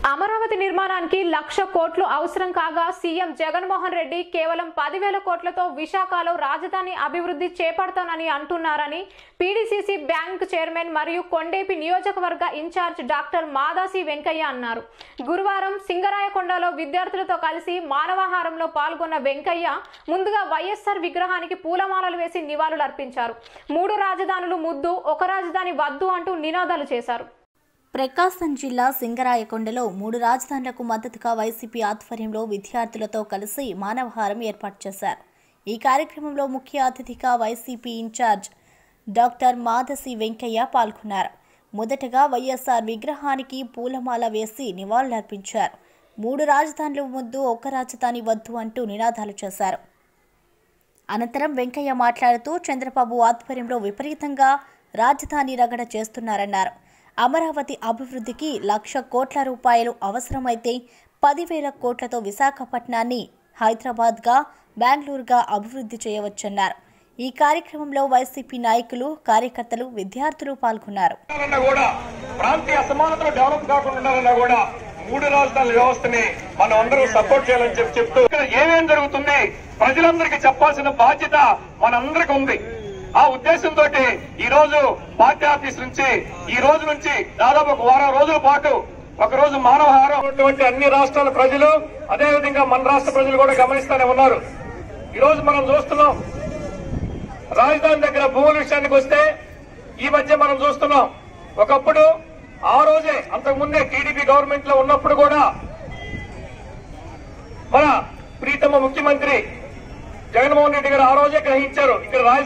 అమరావతి నిర్మాణానికి లక్ష కోట్లు అవసరం కాగా సీఎం జగన్మోహన్ రెడ్డి కేవలం పదివేల కోట్లతో విశాఖలో రాజధాని అభివృద్ధి చేపడతానని అంటున్నారని పీడీసీసీ బ్యాంక్ చైర్మన్ మరియు కొండేపి నియోజకవర్గ ఇన్ఛార్జ్ డాక్టర్ మాదాసి వెంకయ్య అన్నారు గురువారం సింగరాయకొండలో విద్యార్థులతో కలిసి మానవాహారంలో పాల్గొన్న వెంకయ్య ముందుగా వైఎస్ఆర్ విగ్రహానికి పూలమాలలు వేసి నివాళులు అర్పించారు మూడు రాజధానులు ముద్దు ఒక రాజధాని వద్దు అంటూ నినాదాలు చేశారు ప్రకాశం జిల్లా సింగరాయకొండలో మూడు రాజధానులకు మద్దతుగా వైసీపీ ఆధ్వర్యంలో విద్యార్థులతో కలిసి మానవహారం ఏర్పాటు చేశారు ఈ కార్యక్రమంలో ముఖ్య అతిథిగా YCP incharge doctor Madasi Venkaiah పాల్గొన్నారు మొదటగా వైఎస్ఆర్ విగ్రహానికి పూలమాల వేసి నివాళులర్పించారు మూడు రాజధానులు ముద్దు ఒక్క రాజధాని వద్దు అంటూ నినాదాలు చేశారు అనంతరం వెంకయ్య మాట్లాడుతూ చంద్రబాబు ఆధ్వర్యంలో విపరీతంగా రాజధాని రగడ చేస్తున్నారన్నారు అమరావతి అభివృద్ధికి లక్ష కోట్ల రూపాయలు అవసరమైతే పదివేల కోట్లతో విశాఖపట్నాన్ని హైదరాబాద్గా బెంగళూరుగా అభివృద్ధి చేయవచ్చన్నారు ఈ కార్యక్రమంలో వైసీపీ నాయకులు కార్యకర్తలు విద్యార్థులు పాల్గొన్నారు ఉండాలన్నా కూడా ప్రాంతీయ అసమానతలు డెవలప్ కాకుండా ఉండాలన్నా కూడా మూడు రాజధానుల వ్యవస్థని మనం అందరూ సపోర్ట్ చేయాలని చెప్పి చెప్తూ ఇక్కడ ఏమేం జరుగుతుంది ప్రజలందరికీ చెప్పాల్సిన బాధ్యత మనందరికి ఉంది ఆ ఉద్దేశంతో ఈ రోజు పార్టీ ఆఫీస్ నుంచి ఈ రోజు నుంచి దాదాపు ఒక వారం రోజుల పాటు ఒక రోజు మానవహారం ఉన్నటువంటి అన్ని రాష్ట్రాల ప్రజలు అదే విధంగా మన రాష్ట్ర ప్రజలు కూడా గమనిస్తూనే ఉన్నారు ఈ రోజు మనం చూస్తున్నాం రాజధాని దగ్గర భూముల విషయానికి వస్తే ఈ మధ్య మనం చూస్తున్నాం ఒకప్పుడు ఆ రోజే అంతకు ముందే టీడీపీ గవర్నమెంట్ లో ఉన్నప్పుడు కూడా మన ప్రీతమ ముఖ్యమంత్రి జగన్మోహన్ రెడ్డి గారు ఆ రోజే గ్రహించారు ఇక్కడ రాజధాని